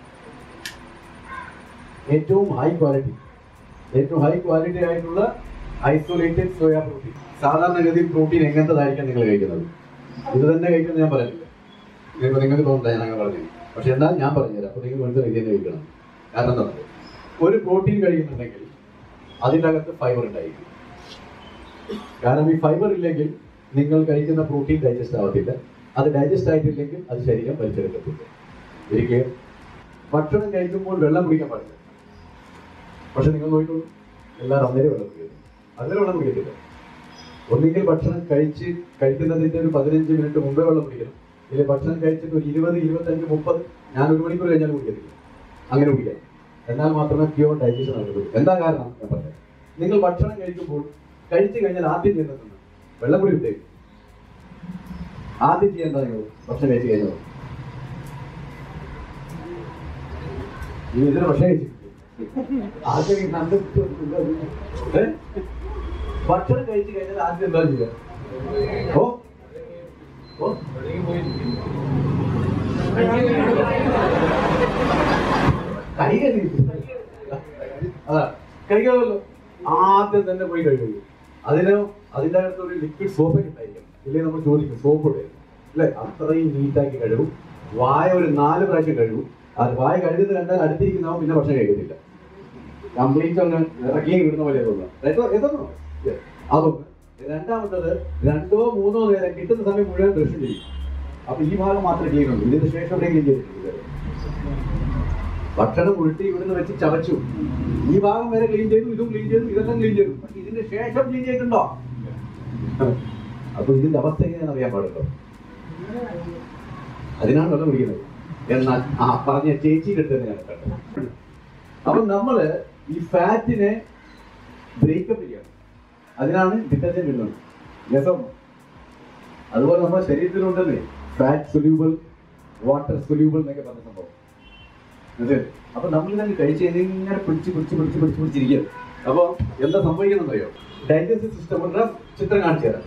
ഏറ്റവും ഹൈ ക്വാളിറ്റി ഏറ്റവും ഹൈ ക്വാളിറ്റി ആയിട്ടുള്ള ഐസൊലേറ്റഡ് സോയ പ്രോട്ടീൻ സാധാരണഗതിയിൽ പ്രോട്ടീൻ എങ്ങനത്തതായിരിക്കാം നിങ്ങൾ കഴിക്കുന്നത് ഇത് തന്നെ കഴിക്കുന്നത് ഞാൻ പറയുന്നില്ല ഇപ്പൊ നിങ്ങൾക്ക് തോന്നുന്നില്ല ഞാൻ അങ്ങനെ പറഞ്ഞു പക്ഷെ എന്നാൽ ഞാൻ പറഞ്ഞുതരാം അപ്പൊ നിങ്ങൾ മനസ്സിലാക്കി ഇത് തന്നെ കഴിക്കണം കാരണം എന്താ ഒരു പ്രോട്ടീൻ കഴിക്കുന്നുണ്ടെങ്കിൽ അതിൻ്റെ അകത്ത് ഫൈബർ ഉണ്ടായിരിക്കും കാരണം ഈ ഫൈബർ ഇല്ലെങ്കിൽ നിങ്ങൾ കഴിക്കുന്ന പ്രോട്ടീൻ ഡൈജസ്റ്റ് ആവത്തില്ല അത് ഡൈജസ്റ്റ് ആയിട്ടില്ലെങ്കിൽ അത് ശരീരം വലിച്ചെടുക്കത്തില്ല ഒരിക്കലും ഭക്ഷണം കഴിക്കുമ്പോൾ വെള്ളം കുടിക്കാൻ പാടില്ല പക്ഷെ നിങ്ങൾ നോക്കിക്കോളൂ എല്ലാവരും അന്നേരം വെള്ളം കുടിക്കുന്നു അന്നേരം വെള്ളം കുടിക്കത്തില്ല ഒന്നുകിൽ ഭക്ഷണം കഴിച്ച് കഴിക്കുന്നതിന്റെ ഒരു പതിനഞ്ച് മിനിറ്റ് മുമ്പേ വെള്ളം കുടിക്കണം ഇല്ലെങ്കിൽ ഭക്ഷണം കഴിച്ചിട്ട് ഒരു ഇരുപത് ഇരുപത്തഞ്ച് മുപ്പത് ഞാൻ ഒരു മണിക്കൂർ കഴിഞ്ഞാൽ കുടിക്കത്തില്ല അങ്ങനെ കുടിക്കാം എന്നാൽ മാത്രമേ പ്യൂർ ഡൈജഷൻ നടക്കുള്ളൂ എന്താ കാരണം ഞാൻ പറയാം നിങ്ങൾ ഭക്ഷണം കഴിക്കുമ്പോൾ കഴിച്ചു കഴിഞ്ഞാൽ ആദ്യം ചെയ്യുന്നത് വെള്ളം കൂടി വിട്ടേക്കും ആദ്യം ചെയ്യേണ്ട നിങ്ങൾ ഭക്ഷണം കഴിച്ചു കഴിഞ്ഞാൽ ഇനി ഇതിന് ഭക്ഷണം കഴിച്ചിട്ടില്ല ആദ്യം ഈ നന്ദി ഏ? ഭക്ഷണം കഴിച്ചു കഴിഞ്ഞാൽ ആദ്യം എന്താ ചെയ്യുക ഓ ഓ കൈ കഴുകിയിട്ട്. അതാ കൈ കഴുകുമല്ലോ ആദ്യം തന്നെ പോയി കഴുകും അതിന് അതിൻ്റെ അകത്ത് ഒരു ലിക്വിഡ് സോപ്പ് ഉണ്ടായിരിക്കും ഇല്ലെങ്കിൽ നമ്മൾ ചോദിക്കും സോപ്പ് ഇടുക അല്ലേ അത്രയും നീറ്റാക്കി കഴുകും വായ ഒരു നാല് പ്രാവശ്യം കഴുകും അത് വായ കഴുകുന്നത് കണ്ടാൽ അടുത്തിരിക്കുന്നവൻ പിന്നെ ഭക്ഷണം കഴിക്കത്തില്ല കംപ്ലീറ്റ് അങ്ങ് ഇറക്കി വിടുന്ന പോലെ തോന്നുന്നു എത്തണോ അതൊന്ന് രണ്ടാമത്തത് രണ്ടോ മൂന്നോ നേരം കിട്ടുന്ന സമയം മുഴുവൻ ബ്രഷ് ചെയ്യും അപ്പൊ ഈ ഭാഗം മാത്രമേ ചെയ്യുന്നുള്ളൂ ഇതിന് ശേഷം എവിടെയെങ്കിലും ചെയ്തിട്ടില്ല ഭക്ഷണം ഉരുട്ടി ഇവിടുന്ന് വെച്ച് ചവച്ചു ഈ ഭാഗം വരെ ക്ലീൻ ചെയ്തു ഇതും ക്ലീൻ ചെയ്തു ഇതെല്ലാം ക്ലീൻ ചെയ്തു പക്ഷെ ഇതിന് ശേഷം ക്ലീൻ ചെയ്തിട്ടുണ്ടോ അപ്പൊ ഇതിന്റെ അവസ്ഥ എങ്ങനെയാണെന്ന് അറിയാൻ പാടുണ്ടോ അതിനാണ് വെള്ളം കുടിക്കുന്നത് എന്നാൽ ആ പറഞ്ഞ ചേച്ചിയുടെ അടുത്ത് തന്നെയാണ് കേട്ടത് അപ്പൊ നമ്മള് ഈ ഫാറ്റിനെ ബ്രേക്കപ്പ് ചെയ്യണം അതിനാണ് ഡിറ്റർജന്റ് ഇടുന്നത് രസം അതുപോലെ നമ്മുടെ ശരീരത്തിലുണ്ടെന്നേ ഫാറ്റ് സൊല്യൂബിൾ വാട്ടർ സൊല്യൂബിൾ എന്നൊക്കെ പറഞ്ഞ സംഭവം മനസ്സിലായോ? അപ്പൊ നമ്മൾ ഇതങ്ങ് കഴിച്ച് കഴിഞ്ഞ് ഇങ്ങനെ പിടിച്ച് പിടിച്ച് പിടിച്ച് പിടിച്ച് പിടിച്ചിരിക്കുക അപ്പൊ എന്താ സംഭവിക്കുന്നറിയോ ഡൈജസ്റ്റീവ് സിസ്റ്റം ഒരു റഫ് ചിത്രം കാണിച്ചു തരാം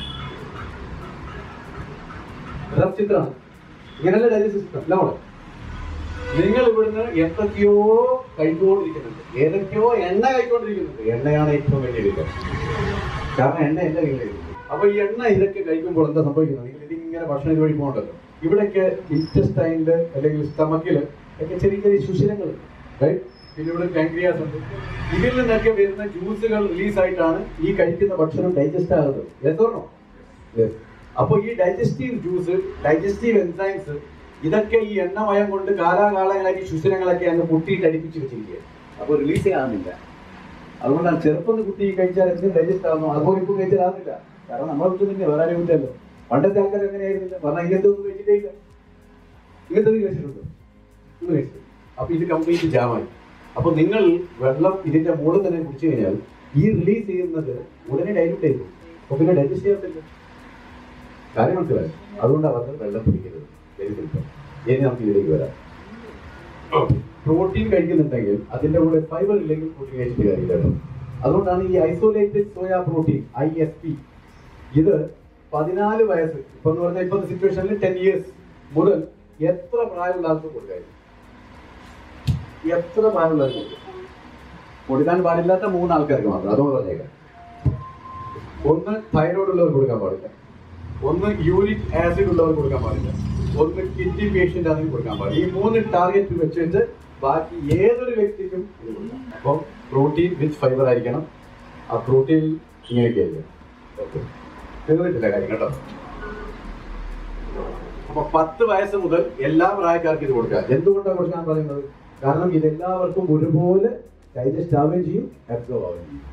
റഫ് ചിത്രമാണ് ഇങ്ങനെയല്ല ഡൈജസ്റ്റീവ് സിസ്റ്റം അല്ല മോളെ നിങ്ങൾ ഇവിടുന്ന് എന്തൊക്കെയോ കഴിച്ചുകൊണ്ടിരിക്കുന്നുണ്ട് ഏതൊക്കെയോ എണ്ണ കഴിച്ചുകൊണ്ടിരിക്കുന്നുണ്ട് എണ്ണയാണ് ഏറ്റവും വലിയ വില കാരണം എണ്ണ എന്റെ കയ്യിലുണ്ട് അപ്പൊ ഈ എണ്ണ ഇതൊക്കെ കഴിക്കുമ്പോൾ എന്താ സംഭവിക്കുന്നത് നിങ്ങൾ ഇതിങ്ങനെ ഭക്ഷണം ഇതുവഴി പോകണ്ടല്ലോ ഇവിടെയൊക്കെ ഇൻറ്റസ്റ്റൈനില് അല്ലെങ്കിൽ സ്റ്റമക്കില് ഒക്കെ ചെറിയ ചെറിയ സുഷിരങ്ങൾ റൈറ്റ് പിന്നെ ഇവിടെ പാൻക്രിയാസ് ഉണ്ട് ഇതിൽ നിന്നൊക്കെ വരുന്ന ജ്യൂസുകൾ റിലീസ് ആയിട്ടാണ് ഈ കഴിക്കുന്ന ഭക്ഷണം ഡൈജസ്റ്റ് ആകുന്നത് എന്തോണോ അപ്പൊ ഈ ഡൈജസ്റ്റീവ് ജ്യൂസ് ഡൈജസ്റ്റീവ് എൻസൈംസ് ഇതൊക്കെ ഈ എണ്ണമയം കൊണ്ട് കാലാകാലങ്ങളായി സുഷിരങ്ങളൊക്കെ അങ്ങ് പൊട്ടിയിട്ട് അടിപ്പിച്ച് വെച്ചിരിക്കുക അപ്പൊ റിലീസ് ആകുന്നില്ല അതുകൊണ്ടാണ് ചെറുപ്പം കുട്ടി കഴിച്ചാൽ എന്തും ഡൈജസ്റ്റ് ആകുന്നു അതുപോലെ ഇപ്പം കഴിച്ചാൽ ആകുന്നില്ല കാരണം നമ്മളെ വീട്ടിൽ തന്നെ വേറെ ആരും ഇല്ലല്ലോ പണ്ടത്തെ ആൾക്കാർ എങ്ങനെയായിരുന്നില്ല പറഞ്ഞാൽ ഇങ്ങനത്തെ ഒന്നും കഴിച്ചിട്ടേ ഇല്ല ഇങ്ങനത്തെ ഒന്നും കഴിച്ചിട്ടുണ്ടോ ഒന്നും കഴിച്ചിട്ടില്ല അപ്പൊ ഇത് കംപ്ലീറ്റ് ജാമായി അപ്പൊ നിങ്ങൾ വെള്ളം ഇതിന്റെ മുകളിൽ തന്നെ കുടിച്ചു കഴിഞ്ഞാൽ ഈ റിലീസ് ചെയ്യുന്നത് ഉടനെ ഡൈലൂട്ട് ചെയ്തു അപ്പൊ പിന്നെ ഡൈജസ്റ്റ് ചെയ്യാത്തില്ല കാര്യം മനസ്സിലായി അതുകൊണ്ടാണ് പറഞ്ഞത് വെള്ളം കുടിക്കരുത് വെരി സിമ്പിൾ ഇനി നമുക്ക് ഇതിലേക്ക് വരാം പ്രോട്ടീൻ കഴിക്കുന്നുണ്ടെങ്കിൽ അതിന്റെ കൂടെ ഫൈബർ ഇല്ലെങ്കിൽ പ്രോട്ടീൻ കഴിച്ചിട്ട് കാര്യമില്ല കേട്ടോ അതുകൊണ്ടാണ് ഈ isolated soya protein I S P ഇത് പതിനാല് വയസ്സ് ഇപ്പൊ എന്ന് പറഞ്ഞാൽ ഇപ്പോഴത്തെ സിറ്റുവേഷനിൽ ടെൻ ഇയേഴ്സ് മുതൽ എത്ര പ്രായമുള്ള ആൾക്ക് കൊടുക്കായിരുന്നു എത്ര പ്രായമുള്ള ആൾക്ക് കൊടുക്കും കൊടുക്കാൻ പാടില്ലാത്ത മൂന്ന് ആൾക്കാർക്ക് മാത്രം അതുകൊണ്ട് പറഞ്ഞേക്കാം ഒന്ന് തൈറോയ്ഡ് ഉള്ളവർ കൊടുക്കാൻ പാടില്ല ഒന്ന് യൂറിക് ആസിഡ് ഉള്ളവർ കൊടുക്കാൻ പാടില്ല ഒന്ന് കിഡ്നി പേഷ്യന്റ് അതിന് കൊടുക്കാൻ പാടില്ല ഈ മൂന്ന് ടാർഗറ്റ് വെച്ചിട്ട് ബാക്കി ഏതൊരു വ്യക്തിക്കും ഇത് കൊടുക്കാം അപ്പം പ്രോട്ടീൻ വിത്ത് ഫൈബർ ആയിരിക്കണം ആ പ്രോട്ടീൻ ഇങ്ങനെയൊക്കെ ആയിരിക്കണം ഓക്കെ തീർന്നിട്ടില്ല കാര്യം കേട്ടോ അപ്പൊ പത്ത് വയസ്സ് മുതൽ എല്ലാ പ്രായക്കാർക്കും ഇത് കൊടുക്കുക എന്തുകൊണ്ടാണ് കൊടുക്കാൻ പറയുന്നത് കാരണം ഇത് എല്ലാവർക്കും ഒരുപോലെ ഡൈജസ്റ്റ് ആവുകയും ചെയ്യും അബ്സോർവ് ആവുകയും ചെയ്യും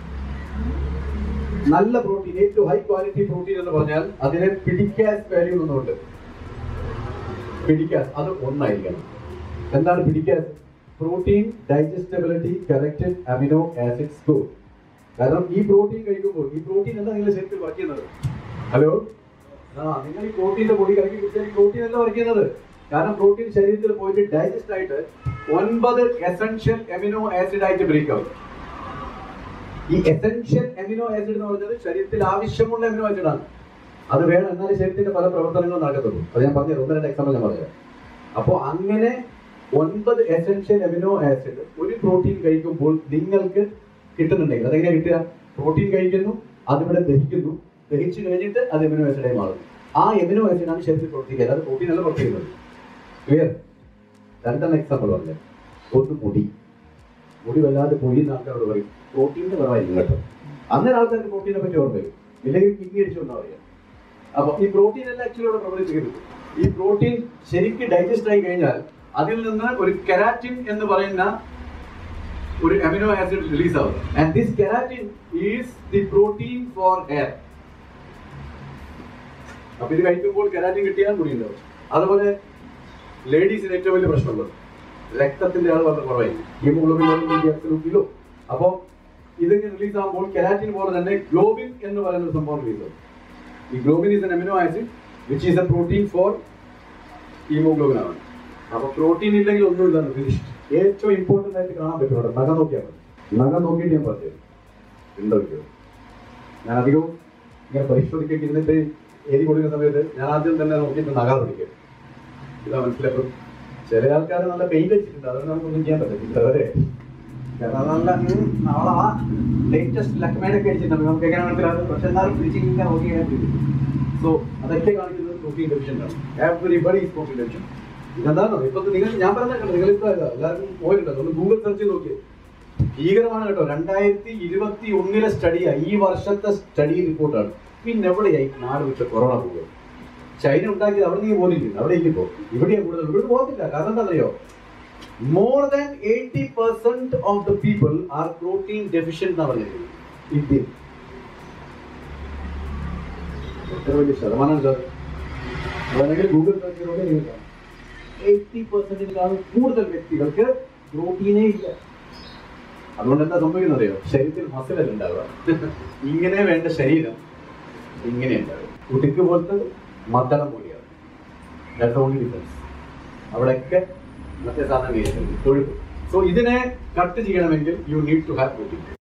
നല്ല പ്രോട്ടീൻ ഏറ്റവും ഹൈ ക്വാളിറ്റി പ്രോട്ടീൻ എന്ന് പറഞ്ഞാൽ അതിനെ പിടിക്കാസ് വാല്യൂ എന്നുണ്ട് പിടിക്കാസ് അത് ഒന്നായിരിക്കണം എന്താണ് പിടിക്കാസ് protein digestibility corrected amino acid score കാരണം ഈ പ്രോട്ടീൻ കഴിക്കുമ്പോൾ ഈ പ്രോട്ടീൻ എന്താ നിങ്ങൾ ശരിക്കും വർക്ക് ചെയ്യുന്നത് ഹലോ ആ നിങ്ങൾ ഈ പ്രോട്ടീന്റെ പൊടി കലക്കി കുടിച്ചാൽ ഈ പ്രോട്ടീൻ അല്ല വർക്ക് ചെയ്യുന്നത് കാരണം പ്രോട്ടീൻ ശരീരത്തിൽ പോയിട്ട് ഡൈജസ്റ്റ് ആയിട്ട് ഒൻപത് എസൻഷ്യൽ അമിനോ ആസിഡ് ആയിട്ട് ബ്രേക്ക് ആവും ഈ എസൻഷ്യൽ അമിനോ ആസിഡ് എന്ന് പറഞ്ഞത് ശരീരത്തിൽ ആവശ്യമുള്ള അമിനോ ആസിഡ് ആണ് അത് വേണം എന്നാലേ ശരീരത്തിന്റെ പല പ്രവർത്തനങ്ങളും നടക്കത്തുള്ളൂ അത് ഞാൻ പറഞ്ഞത് ഒന്ന് രണ്ട് എക്സാമ്പിൾ ഞാൻ പറയാം അപ്പോൾ അങ്ങനെ ഒൻപത് എസൻഷ്യൽ അമിനോ ആസിഡ് ഒരു പ്രോട്ടീൻ കഴിക്കുമ്പോൾ നിങ്ങൾക്ക് കിട്ടുന്നുണ്ടെങ്കിൽ അതെങ്ങനെ കിട്ടുക പ്രോട്ടീൻ കഴിക്കുന്നു അതിവിടെ ദഹിക്കുന്നു ദഹിച്ചു കഴിഞ്ഞിട്ട് അത് എമിനോ ആസിഡായി മാറുന്നു ആ എമിനോ ആസിഡാണ് ശരീരത്തിൽ പ്രവർത്തിക്കുന്നത് അത് പ്രോട്ടീൻ അല്ല പ്രവർത്തിക്കുന്നത് ക്ലിയർ രണ്ടെണ്ണം എക്സാമ്പിൾ പറഞ്ഞത് ഒന്ന് മുടി മുടി വല്ലാതെ പൊഴിയുന്ന ആൾക്കാരോട് പറയും പ്രോട്ടീന്റെ കുറവായിരിക്കും കേട്ടോ അന്നേരം ആൾക്കാർക്ക് പ്രോട്ടീനെ പറ്റി ഓർമ്മ വരും ഇല്ലെങ്കിൽ കിഡ്നി അടിച്ചുകൊണ്ടാ പറയാം അപ്പൊ ഈ പ്രോട്ടീൻ എല്ലാം ആക്ച്വലി ഇവിടെ പ്രവർത്തിക്കുന്നത് ഈ പ്രോട്ടീൻ ശരിക്ക് ഡൈജസ്റ്റ് ആയി കഴിഞ്ഞാൽ അതിൽ നിന്ന് ഒരു കെരാറ്റിൻ എന്ന് പറയുന്ന ഒരു അമിനോ ആസിഡ് റിലീസ് ആവും and this keratin is the protein for hair അപ്പൊ ഇത് കഴിക്കുമ്പോൾ കെരാറ്റിൻ കിട്ടിയാൽ മുടിയുണ്ടാവും അതുപോലെ ലേഡീസിന് ഏറ്റവും വലിയ പ്രശ്നമുള്ളത് രക്തത്തിന്റെ അളവ് വളരെ കുറവായി ഹീമോഗ്ലോബിൻ കിലോ അപ്പോ ഇതിങ്ങനെ റിലീസ് ആകുമ്പോൾ കെരാറ്റിൻ പോലെ തന്നെ ഗ്ലോബിൻ എന്ന് പറയുന്ന ഒരു സംഭവം റിലീസ് ആവും ഈ globin is an amino acid which is a protein for haemoglobin ആണ് അപ്പൊ പ്രോട്ടീൻ ഇല്ലെങ്കിൽ ഒന്നുമില്ല ഫിനിഷ് ഏറ്റവും ഇമ്പോർട്ടന്റ് ആയിട്ട് കാണാൻ പറ്റും അവിടെ നഖം നോക്കിയാൽ മതി നഖം നോക്കിയിട്ട് ഞാൻ പറഞ്ഞു ഉണ്ടോ ഇല്ലയോ? ഞാൻ അധികവും ഇങ്ങനെ പരിശോധിക്കൊക്കെ ഇരുന്നിട്ട് എരി കൊടുക്കുന്ന സമയത്ത് ഞാൻ ആദ്യം തന്നെ നോക്കിയിട്ട് നഖം പിടിക്കും ഇതാ മനസ്സിലാക്കും ചില ആൾക്കാർ നല്ല പെയിന്റ് വെച്ചിട്ടുണ്ട് അതുകൊണ്ട് നമുക്കൊന്നും ചെയ്യാൻ പറ്റത്തില്ല അവരെ കാരണം അത് നല്ല നാളെ ലേറ്റസ്റ്റ് ലക്മേഡ് ഒക്കെ അടിച്ചിട്ടുണ്ട് നമുക്ക് എങ്ങനെ മനസ്സിലാകും പക്ഷെ എന്നാലും പിടിച്ചിങ്ങനെ ഇങ്ങനെ നോക്കി ഇങ്ങനെ പിടിക്കും സോ അതൊക്കെ കാണിക്കുന്നത് പ്രോട്ടീൻ ഡെഫിഷ്യൻ്റ് ആണ് എവറിബഡി ഈസ് പ്രോട്ടീൻ ഡെഫിഷ്യൻ ഇതെന്താണോ ഇപ്പൊ നിങ്ങൾ ഞാൻ പറഞ്ഞേക്കട്ടെ നിങ്ങൾ ഇപ്പൊ എല്ലാവർക്കും പോയിട്ടുണ്ടോ ഒന്ന് ഗൂഗിൾ സെർച്ച് ചെയ്ത് നോക്കിയേ ഭീകരമാണ് കേട്ടോ രണ്ടായിരത്തി ഇരുപത്തി ഒന്നിലെ സ്റ്റഡിയാ ഈ വർഷത്തെ സ്റ്റഡി റിപ്പോർട്ടാണ് പിന്നെ എവിടെയായി നാട് വിട്ട് കൊറോണ പോകുക ചൈന ഉണ്ടാക്കിയത് അവിടെ നീ പോകുന്നില്ല അവിടെ ഇപ്പോ ഇവിടെയാ കൂടുതൽ ഇവിടെ പോകത്തില്ല കാരണം എന്താണെന്നറിയോ more than eighty percent of the people are protein deficient എന്നാ പറഞ്ഞത് ഇന്ത്യയിൽ എത്ര വലിയ ശതമാനമാണ് സാർ വേണമെങ്കിൽ ഗൂഗിൾ സെർച്ച് ചെയ്തോടെ നിങ്ങൾ കാണാം എയ്റ്റി പെർസെന്റിനേക്കാൾ കൂടുതൽ വ്യക്തികൾക്ക് പ്രോട്ടീനേ ഇല്ല അതുകൊണ്ട് എന്താ സംഭവിക്കുന്നത് അറിയോ ശരീരത്തിൽ മസിലല്ല ഉണ്ടാവുക ഇങ്ങനെ വേണ്ട ശരീരം ഇങ്ങനെ ഉണ്ടാവുക കുട്ടിക്ക് പോലത്തെ മദ്ദളം പോലെയാണ് That's the only difference. അവിടെയൊക്കെ മറ്റേ സാധനം കഴിച്ചിട്ടുണ്ട് കൊഴുപ്പ് സോ ഇതിനെ കട്ട് ചെയ്യണമെങ്കിൽ you need to have protein